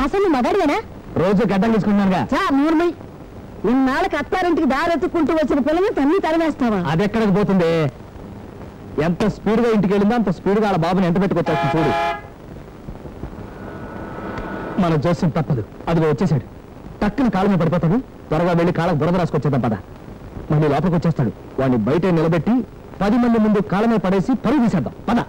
అసలు నువ్వు మగాడివేనా రోజు గడ్డలు తీసుకుంటున్నానుగా చా నూర్మై ఇన్నాళ్ళకి అత్తారింటికి దారెత్తుకుంటూ వచ్చిన పిల్లని తన్ని తరివేస్తావా అది ఎక్కడికి పోతుంది ఎంత స్పీడ్ గా ఇంటికి వెళ్ళిందో అంత స్పీడ్ గా వాళ్ళ బాబుని ఎంత పెట్టుకొచ్చేస్తుంది చూడు మన జోస్యం తప్పదు అదిగో వచ్చేసాడు టక్కున కాళ్ళ మీద పడిపోతాడు త్వరగా వెళ్ళి కాళ్ళకు బురద రాసుకొచ్చేద్దాం పద మళ్ళీ లోపలికి వచ్చేస్తాడు వాడిని బయట నిలబెట్టి పది మంది ముందు కాళ్ళ మీద పడేసి పరుగు తీసేద్దాం పద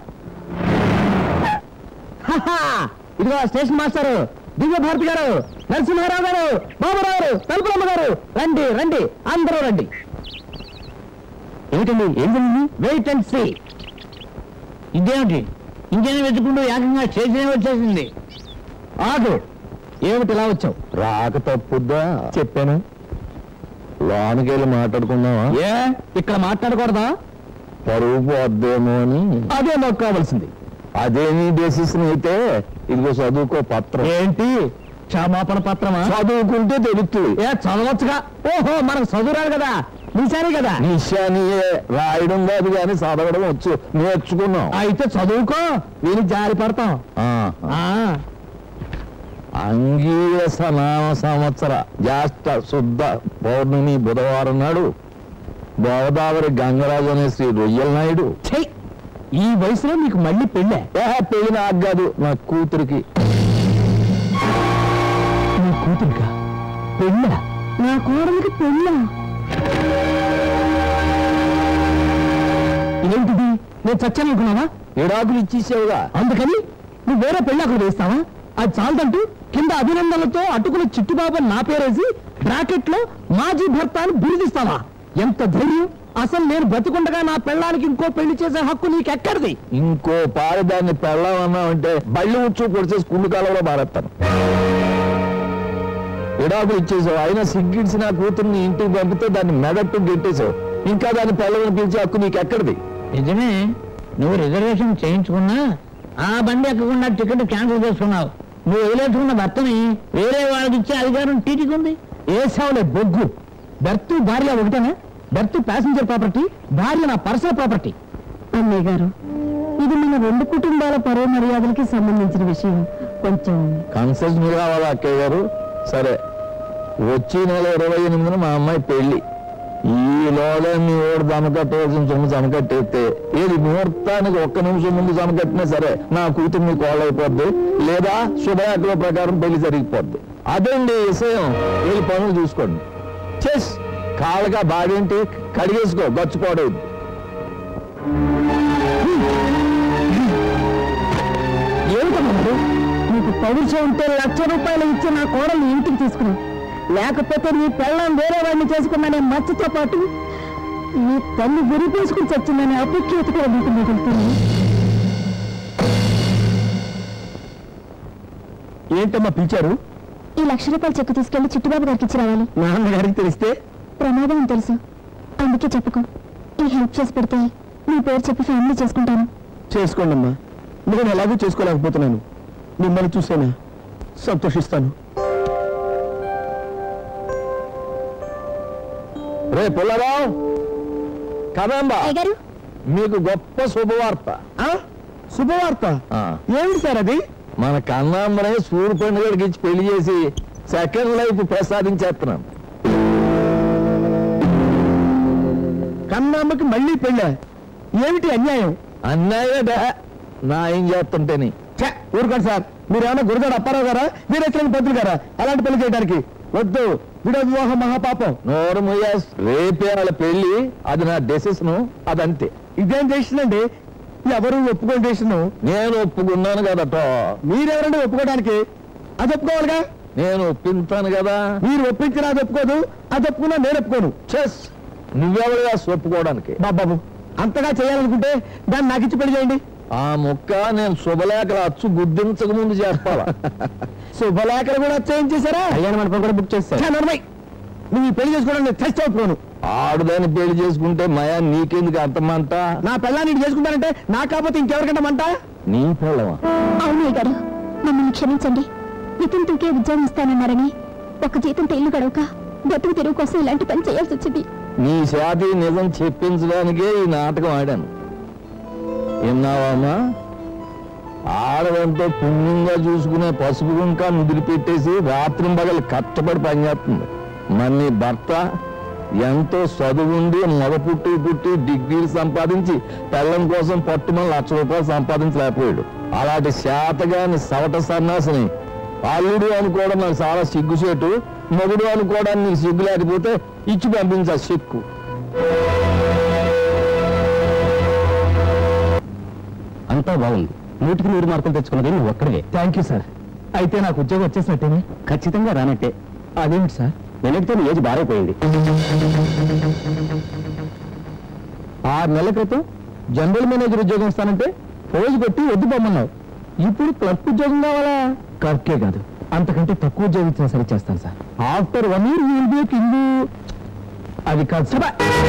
హహా! ఇదిగో స్టేషన్ మాస్టర్ దివ్య భారతి గారు నరసింహారావు గారు బాబురావు గారు తలుపురమ్మ గారు రండి రండి అందరూ రండి ఏమిటండి ఏం జరిగింది వెయిట్ అండ్ సీ ఇదేమిటి ఇంకేనే వెతుకుంటూ ఏకంగా స్టేషన్ వచ్చేసింది ఆగు ఏమిటి ఇలా వచ్చావు రాక తప్పుద్దా చెప్పాను లోనికి వెళ్ళి మాట్లాడుకుందామా ఏ ఇక్కడ మాట్లాడకూడదా పరువు పోద్దేమో అని అదే మాకు కావాల్సింది అదే నీ డెసిషన్ అయితే ఇదిగో చదువుకో పత్రం ఏంటి క్షమాపణ పత్రమా చదువుకుంటే తెలుస్తుంది ఏ చదవచ్చుగా ఓహో మనకు చదువురాడు కదా నిశానే కదా నిశానియే రాయడం కాదు కానీ చదవడం వచ్చు నేర్చుకున్నాం అయితే చదువుకో వీని జారి పడతాం ఆ, ఆ, అంగీరస నామ సంవత్సర జ్యేష్ఠ శుద్ధ పౌర్ణమి బుధవారం నాడు గోదావరి గంగరాజు అనే శ్రీ రొయ్యల నాయుడు ఛీ! ఈ వయసులో నీకు మళ్ళీ పెళ్ళే ఏహ, పెళ్లి నాకు కాదు నా కూతురికి నీ కూతురుగా పెళ్ళా నా కోడలికి పెళ్ళా ఏంటిది నేను చచ్చాను అనుకున్నావా విడాకులు ఇచ్చేసావుగా అందుకని నువ్వు వేరే పెళ్ళాకులు వేస్తావా అది చాలదంటూ కింద అభినందనలతో అటుకుల చిట్టుబాబు అని నా పేరేసి బ్రాకెట్ లో మాజీ భర్త అని బిరుదిస్తావా ఎంత ధైర్యం అసలు నేను బ్రతికుండగా నా పెళ్ళానికి ఇంకో పెళ్లి చేసే హక్కు నీకెక్కడిది ఇంకో పారి దాన్ని పెళ్ళామన్నామంటే బళ్ళు ఉచ్చు పొడిచేసి కుళ్ళు కాలంలో మారేస్తాను విడాకులు ఇచ్చేసావు అయినా సిగ్గిడిసి నా కూతుర్ని ఇంటికి పంపితే దాన్ని మెదట్టు గెట్టేసావు ఇంకా దాన్ని పిల్లల్ని పిలిచే హక్కు నీకు ఎక్కడిది నిజమే నువ్వు రిజర్వేషన్ చేయించుకున్నా ఆ బండి ఎక్కకుండా టికెట్ క్యాన్సిల్ చేసుకున్నావు నువ్వు వదిలేసుకున్న భర్తని వేరే వాళ్ళకి ఇచ్చే అధికారం టీటీకి ఉంది ఏసావులే బొగ్గు బెర్త్ భార్య ఒకటేనా బెర్త్ ప్యాసింజర్ ప్రాపర్టీ భార్య నా పర్సనల్ ప్రాపర్టీ అన్నయ్య గారు ఇది మన రెండు కుటుంబాల పరవ మర్యాదలకి సంబంధించిన విషయం కొంచెం కన్సెషన్ కావాలా అక్కయ్య గారు సరే వచ్చే నెల ఇరవై ఎనిమిదిన మా అమ్మాయి పెళ్లి ఈలోగా మీ ఓడి జమకట్టవలసిన సొమ్ము జమకట్టేస్తే ఏది ముహూర్తానికి ఒక్క నిమిషం ముందు జమకట్టినా సరే నా కూతురు మీ కోళ్ళైపోద్ది లేదా శుభయాత్ర ప్రకారం పెళ్లి జరిగిపోద్ది అదండి విషయం వీళ్ళ పనులు చూసుకోండి చెస్ కాళ్ళగా బాగేంటి కడిగేసుకో గచ్చిపోవడం ఏమిటమ్మా మరి? నీకు పౌరుషం ఉంటే లక్ష రూపాయలు ఇచ్చి నా కోడల్ని ఇంటికి తీసుకురా లేకపోతే నీ పెళ్ళం వేరే వాడిని చేసుకున్నానే మచ్చతో పాటు నీ తల్లి విరిపేసుకుని చచ్చిందనే అపఖ్యాత కూడా నీకు మిగులుతుంది ఏంటమ్మా పిలిచారు ఈ లక్ష రూపాయల చెక్కు తీసుకెళ్లి చిట్టుబాబు గారికి ఇచ్చి రావాలి నాన్నగారికి తెలిస్తే ప్రమాదం అని తెలుసు అందుకే చెప్పుకో ఈ హెల్ప్ చేసి పెడితే నీ పేరు చెప్పి ఫ్యామిలీ చేసుకుంటాను చేసుకోండి అమ్మా నేను ఎలాగూ చేసుకోలేకపోతున్నాను మిమ్మల్ని చూసేనా సంతోషిస్తాను రే పుల్లారావు కదంబా గారు మీకు గొప్ప శుభవార్త శుభవార్త ఆ. ఏమిటి సార్ అది మన కన్నాంబరే సూర్య పండుగడికి ఇచ్చి పెళ్లి చేసి సెకండ్ లైఫ్ ప్రసాదించేస్తున్నాం కన్నమ్మకి మళ్ళీ పెళ్ళ ఏమిటి అన్యాయం అన్నాయట నా ఏం చేస్తుంటేని ఛే, ఊరుకోండి సార్ మీరు ఏమన్నా గురుగారు అప్పారావు గారా వీరేశ్వరం పంతులు గారా అలాంటి పెళ్లి చేయడానికి వద్దు విడో వివాహం మహాపాపం నోరు ముయ్యాస్ రేపే వాళ్ళ పెళ్లి అది నా డెసిషన్ అదంతే ఇదేం చేసిందండి ఎవరు ఒప్పుకోని చేసిన నేను ఒప్పుకున్నాను కదట మీరెవరండి ఒప్పుకోవడానికి అది ఒప్పుకోవాలిగా నేను ఒప్పించాను కదా మీరు ఒప్పించినా అది ఒప్పుకోదు అది ఒప్పుకున్నా నేను ఒప్పుకోను చెస్ నువ్వెవరుగా ఒప్పుకోవడానికి బాబాబు అంతగా చేయాలనుకుంటే దాన్ని నాకు ఇచ్చి పెళ్లి చేయండి ఆ ముక్క నేను శుభలేఖల అచ్చు గుర్తించక ముందు చేస్తావా శుభలేఖలు కూడా చేంజ్ చేశారా కళ్యాణ మండపం కూడా బుక్ చేస్తారు నువ్వు ఈ పెళ్లి చేసుకోవడం నేను చచ్చి ఒప్పుకోను ఆడుదాన్ని పెళ్లి చేసుకుంటే మయా నీకెందుకు అంతమంట నా పెళ్ళాన్ని నీకు చేసుకుంటానంటే నా కాకపోతే ఇంకెవరికంటే మంట నీ పిల్లవా అవునయ్య గారు మమ్మల్ని క్షమించండి నితిన్ తూకే ఉద్యోగం ఇస్తానన్నారని ఒక జీతంతో ఇల్లు గడవక బతుకు తెరువు కోసం ఇలాంటి పని చేయాల్సి వచ్చింది నీ శాతి నిజం చెప్పించడానికే ఈ నాటకం ఆడాను విన్నావమ్మా ఆడదంటే పుణ్యంగా చూసుకునే పసుపు గుంక ముదిరి పెట్టేసి రాత్రి పగలు కష్టపడి పనిచేస్తుంది మరి నీ భర్త ఎంతో చదువుండి మొద పుట్టి పుట్టి డిగ్రీలు సంపాదించి పెళ్ళం కోసం పట్టుమని లక్ష రూపాయలు సంపాదించలేకపోయాడు అలాంటి శాతగాని సవట సన్నాసిని అల్లుడు అనుకోవడం నాకు చాలా సిగ్గుసేటు మొగుడు అనుకోవడానికి నీకు సిగ్గు లేకపోతే ఇచ్చి పంపించా సిక్కు అంతా బాగుంది నూటికి నూరు మార్కులు తెచ్చుకున్నది నువ్వు ఒక్కడే థ్యాంక్ యూ సార్ అయితే నాకు ఉద్యోగం వచ్చేసినట్టేనే ఖచ్చితంగా రానట్టే అదేమిటి సార్ వెనక్కితే నీ ఏజ్ బారైపోయింది ఆరు నెలల క్రితం జనరల్ మేనేజర్ ఉద్యోగం ఇస్తానంటే రోజు కొట్టి వద్దు పొమ్మన్నావు ఇప్పుడు క్లర్క్ ఉద్యోగం కావాలా క్లర్కే కాదు అంతకంటే తక్కువ ఉద్యోగం ఇచ్చినా సరే చేస్తాను sir after one year will be king అది కాదు సభ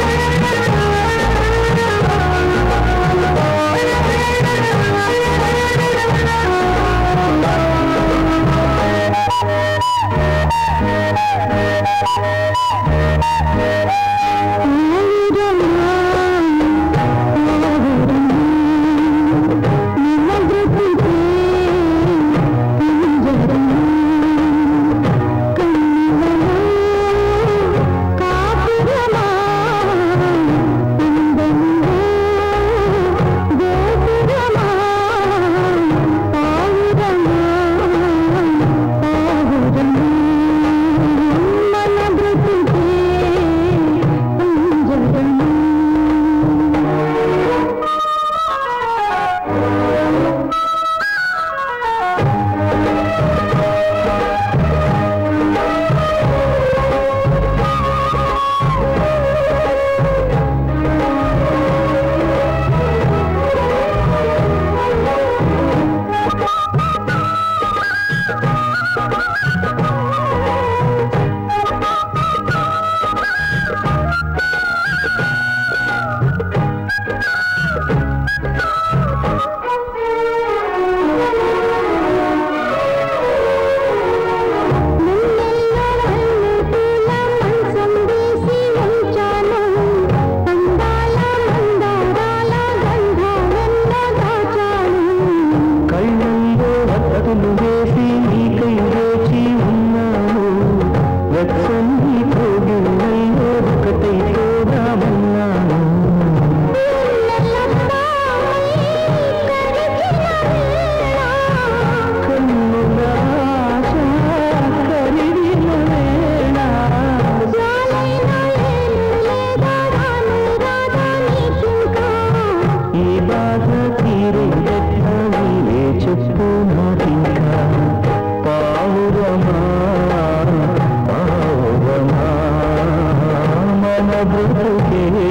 కళ్ళల్లో వత్తులు వేసి నీకై వేచి ఉన్నాను వెచ్చని కోగిళ్ళల్లో ఒకటై చూడమన్నాను కన్నుల ఆశ కరిగిన వేళ ఈ బాధ తీరేటట్లా నీవే చెప్పు నాకింకా పావురమా పావురమా మన బ్రతుకే